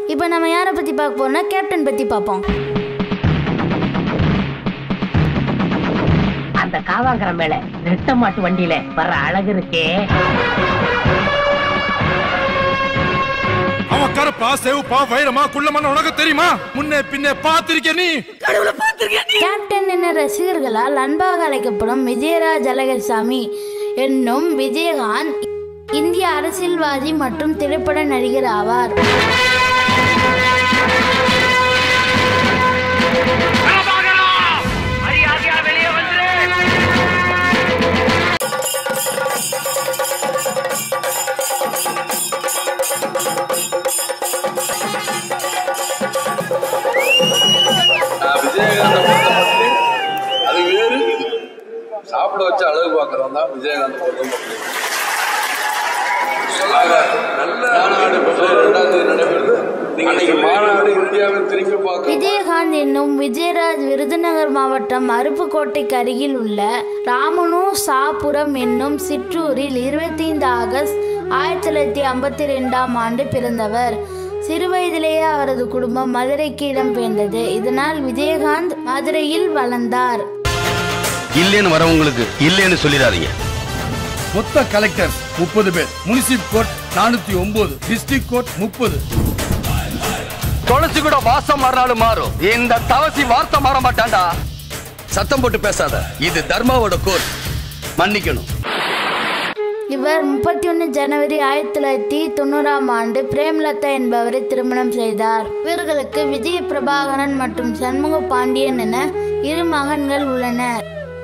இப்போ நம்ம யாரை பற்றி பார்க்க போறோம்னா கேப்டன் பற்றி பார்ப்போம் அந்த காவாங்கர மேல ரெட்ட மாட்டு வண்டியில வர்ற அழகு இருக்கே அவன் கருப்பா செவப்பா வைரமா குள்ளமான உனக்கு தெரியுமா முன்னே பின்னே பார்த்திருக்க நீ கேப்டன் என ரசிகர்களால் அன்பாக அழைக்கப்படும் விஜயராஜ் அழகர்சாமி என்னும் விஜயகாந்த் இந்திய அரசியல்வாதி மற்றும் திரைப்பட நடிகர் ஆவார் நான் விஜயகாந்த பொறுத்தமட்டில் அது வேறு இது சாப்பிட வச்சு அழகு பார்க்கறவன் தான் விஜயகாந்த் பொறுத்தமட்டில் நல்ல மாநாடு பிப்ரவரி ரெண்டாம் தேதி நடைபெறுது அன்னைக்கு மாநாடு இந்தியாவை திரும்பி பார்க்க விஜயகாந்த் என்னும் விஜயராஜ் விருதுநகர் மாவட்டம் அருப்புக்கோட்டைக்கு அருகில் உள்ள ராமனூர் சாபுரம் என்னும் சிற்றூரில் 25 ஆகஸ்ட் ஆயிரத்தி தொள்ளாயிரத்தி ஐம்பத்தி ரெண்டாம் ஆண்டு பிறந்தவர் சிறுவயதிலேயே அவரது குடும்பம் மதுரைக்கு இடம்பெயர்ந்தது இதனால் விஜயகாந்த் மதுரையில் வளர்ந்தார் இல்லைன்னு வரவங்களுக்கு இல்லைன்னு சொல்லிடாதீங்க மொத்த கலெக்டர் முப்பது பேர் முனிசிப் கோர்ட் நானூத்தி ஒன்பது டிஸ்ட்ரிக்ட் கோர்ட் முப்பது துளசி கூட வாசம் மாறினாலும் மாறும் இந்த தவசி வார்த்தை மாற மாட்டான்டா சத்தம் போட்டு பேசாத இது தர்மாவோட கோர் மன்னிக்கணும் இவர் முப்பத்தி ஒன்று ஜனவரி ஆயிரத்தி தொள்ளாயிரத்தி தொண்ணூறாம் ஆண்டு பிரேம்லதா என்பவரை திருமணம் செய்தார் இவர்களுக்கு விஜய பிரபாகரன் மற்றும் சண்முக பாண்டியன் என இரு மகன்கள் உள்ளனர்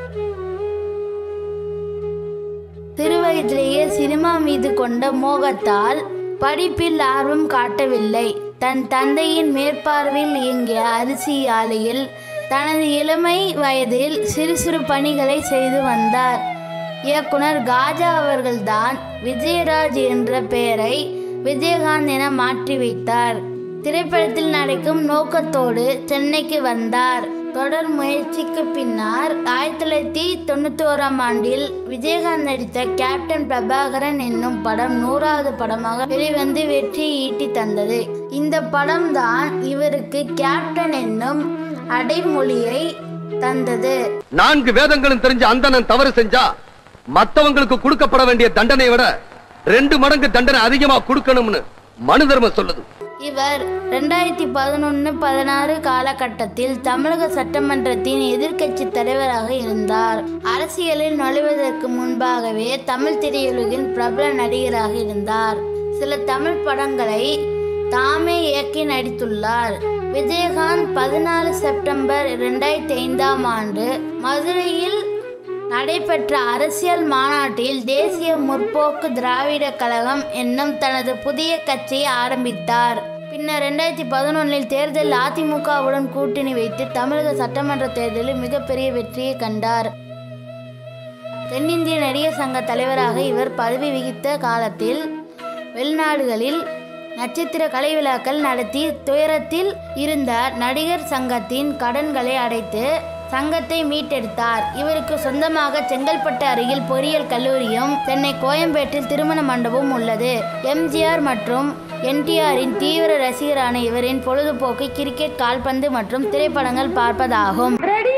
சிறுவயதிலேயே சினிமா மீது கொண்ட மோகத்தால் படிப்பில் ஆர்வம் காட்டவில்லை தன் தந்தையின் மேற்பார்வையில் இயங்கிய அரிசி ஆலையில் தனது இளமை வயதில் சிறு சிறு பணிகளை செய்து வந்தார் இயக்குனர் காஜா அவர்கள்தான் விஜயராஜ் என்ற பெயரை விஜயகாந்த் என மாற்றி வைத்தார் திரைப்படத்தில் நடிக்கும் நோக்கத்தோடு சென்னைக்கு வந்தார் தொடர் முயற்சிக்கு பின்னர் ஆயிரத்தி தொள்ளாயிரத்தி தொண்ணூத்தி ஓராம் ஆண்டில் விஜயகாந்த் நடித்த கேப்டன் பிரபாகரன் என்னும் படம் நூறாவது படமாக வெளிவந்து வெற்றி ஈட்டி தந்தது இந்த படம்தான் இவருக்கு கேப்டன் என்னும் அடைமொழியை தந்தது நான்கு வேதங்களும் தெரிஞ்ச அந்தணன் தவறு செஞ்சா மத்தவங்களுக்கு கொடுக்கப்பட வேண்டிய தண்டனை விட ரெண்டு மடங்கு தண்டனை அதிகமா கொடுக்கணும்னு மனு தர்மம் சொல்லுது இவர் ரெண்டாயிரத்தி பதினொன்று பதினாறு காலகட்டத்தில் தமிழக சட்டமன்றத்தின் எதிர்க்கட்சி தலைவராக இருந்தார் அரசியலில் நுழைவதற்கு முன்பாகவே தமிழ் திரையுலகின் பிரபல நடிகராக இருந்தார் சில தமிழ் படங்களை தாமே இயக்கி நடித்துள்ளார் விஜயகாந்த் பதினாலு செப்டம்பர் ரெண்டாயிரத்தி ஐந்தாம் ஆண்டு மதுரையில் நடைபெற்ற அரசியல் மாநாட்டில் தேசிய முற்போக்கு திராவிட கழகம் என்னும் தனது புதிய கட்சியை ஆரம்பித்தார் பின்னர் ரெண்டாயிரத்தி பதினொன்றில் தேர்தலில் அதிமுகவுடன் கூட்டணி வைத்து தமிழக சட்டமன்ற தேர்தலில் மிகப்பெரிய வெற்றியை கண்டார் தென்னிந்திய நடிகர் சங்க தலைவராக இவர் பதவி வகித்த காலத்தில் வெளிநாடுகளில் நட்சத்திர கலை விழாக்கள் நடத்தி துயரத்தில் இருந்த நடிகர் சங்கத்தின் கடன்களை அடைத்து சங்கத்தை மீட்டெடுத்தார் இவருக்கு சொந்தமாக செங்கல்பட்டு அருகில் பொறியியல் கல்லூரியும் சென்னை கோயம்பேட்டில் திருமண மண்டபமும் உள்ளது எம்ஜிஆர் மற்றும் என்டிஆரின் தீவிர ரசிகரான இவரின் பொழுதுபோக்கு கிரிக்கெட் கால்பந்து மற்றும் திரைப்படங்கள் பார்ப்பதாகும்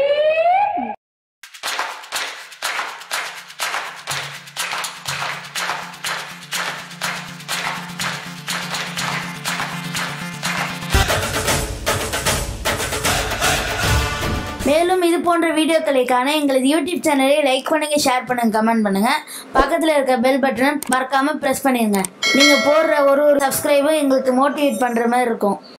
மேலும் இது போன்ற வீடியோக்களை காண எங்களது யூடியூப் சேனலை லைக் பண்ணுங்க ஷேர் பண்ணுங்க கமெண்ட் பண்ணுங்க பக்கத்தில் இருக்க பெல் பட்டனை மறக்காம ப்ரெஸ் பண்ணிடுங்க நீங்க போடுற ஒரு ஒரு சப்ஸ்கிரைபும் எங்களுக்கு மோட்டிவேட் பண்ற மாதிரி இருக்கும்